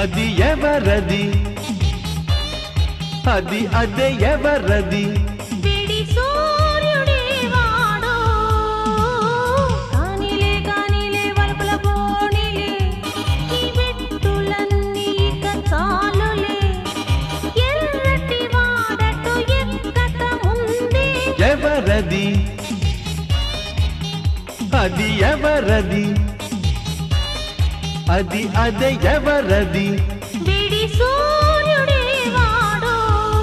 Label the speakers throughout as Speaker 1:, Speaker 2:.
Speaker 1: అది ఎవరది అది అదే ఎవరది
Speaker 2: విడి సూర్యుడే వాడు కానిలే కానిలే వలుపుల పోనీలే ఈ బిట్టులన్నీ ఇక చాలులే ఎర్రటి వాడటు ఎక్కక ముందే
Speaker 1: ఎవరది అది ఎవరది అది అదే ఎవరది
Speaker 2: విడి సూర్యుడే వాడు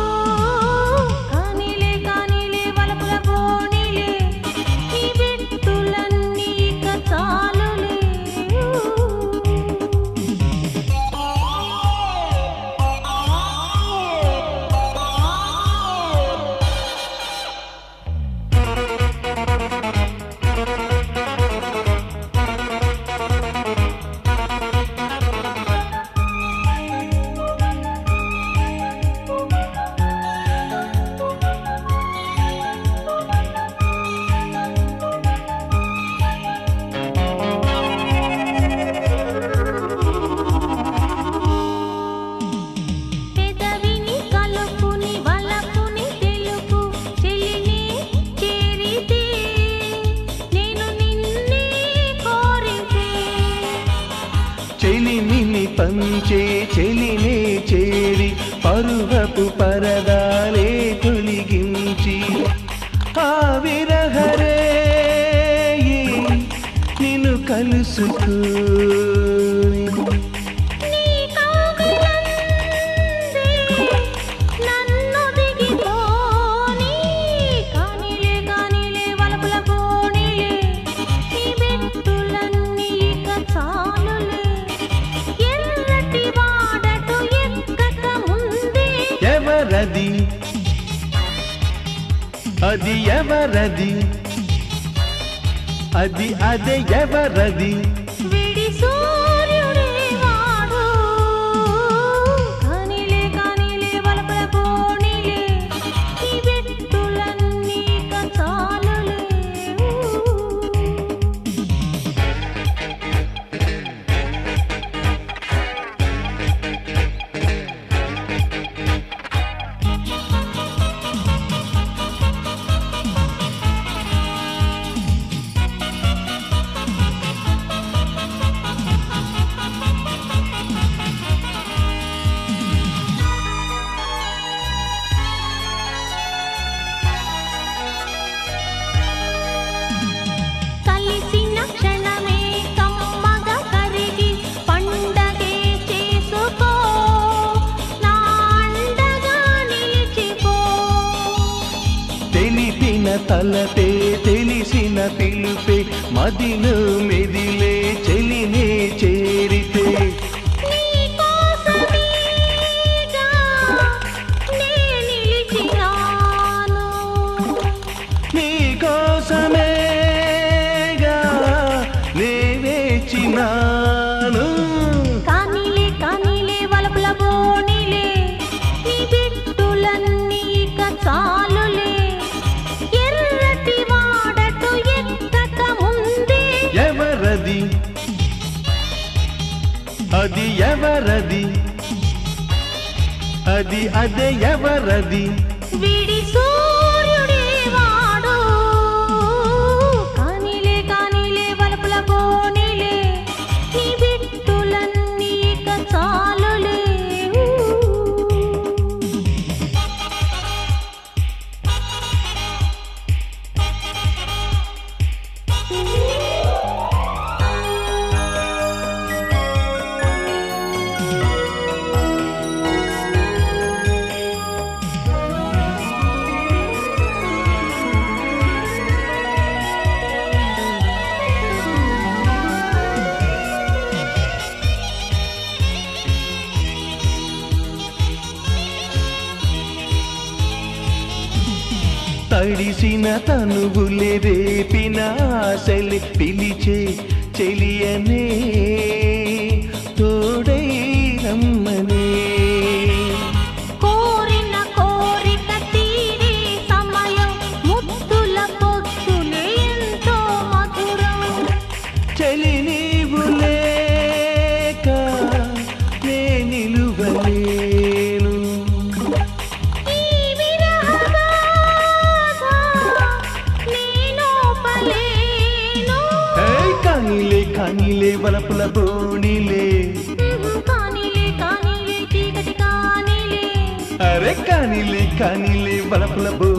Speaker 2: కానిలే కానిలే వలుపుల పోనీలే ఈ బిట్టులన్నీ ఇక చాలులే పెదవిని కలుపుని వలపుని తెలుపు చెలిని చేరితే నేను నిన్నే కోరితే
Speaker 1: చెలిమిని పంచే చెలినే చేరి పరువపు పరదాలే తొలగించి ఆ విరహరే నిన్ను కలుసుకో
Speaker 2: నీ కాగలందే నన్ను దిగిపోని కానిలే కానిలే వలపుల పోనీలే ఈ బిట్టులన్నీ ఇక చాలులే ఎర్రటి వాడటు ఎక్కక ముందే
Speaker 1: ఎవరది అది ఎవరది అది అదే ఎవరది
Speaker 2: విడి సూర్యుడే వాడు కానిలే కానిలే వలపుల పోనీలే ఈ బిట్టులన్నీ ఇక చాలులే కలిసిన క్షణమే కమ్మగా కరిగి పండగే చేసుకో నా అండగా నిలిచిపో
Speaker 1: తెలిపిన తలపే తెలిసిన పిలుపే మదిలో మెదిలే చెలినే చేరితే
Speaker 2: నీ కోసమేగా నే నిలిచినాను
Speaker 1: నీ కోసమేగా నే వేచినాను
Speaker 2: కానిలే కానిలే వలపుల బోనిలే నీ బిట్టులన్నీ ఇక చాలులే ఎర్రటి వాడటు ఎక్కక ముందే
Speaker 1: ఎవరది అది ఎవరది అది అదే ఎవరది
Speaker 2: విడి సూర్యుడే వాడు కానిలే కానిలే వలపుల బోనిలే నీ బిట్టులన్నీ ఇక చాలులే
Speaker 1: తడిసిన తనువులే రేపిన ఆశలి పిలిచే చెలియనే తోడై రమ్మనే
Speaker 2: కోరిన కోరిక తీరే సమయం ముద్దుల పొద్దులే ఎంతో మధురం
Speaker 1: చెలి నీవు లేక నే వలపుల బోణిలే
Speaker 2: ఉహు, కానీలే కానీలే చీకటి కానీలే
Speaker 1: అరే కానిలే కానిలే వలపుల బోణిలే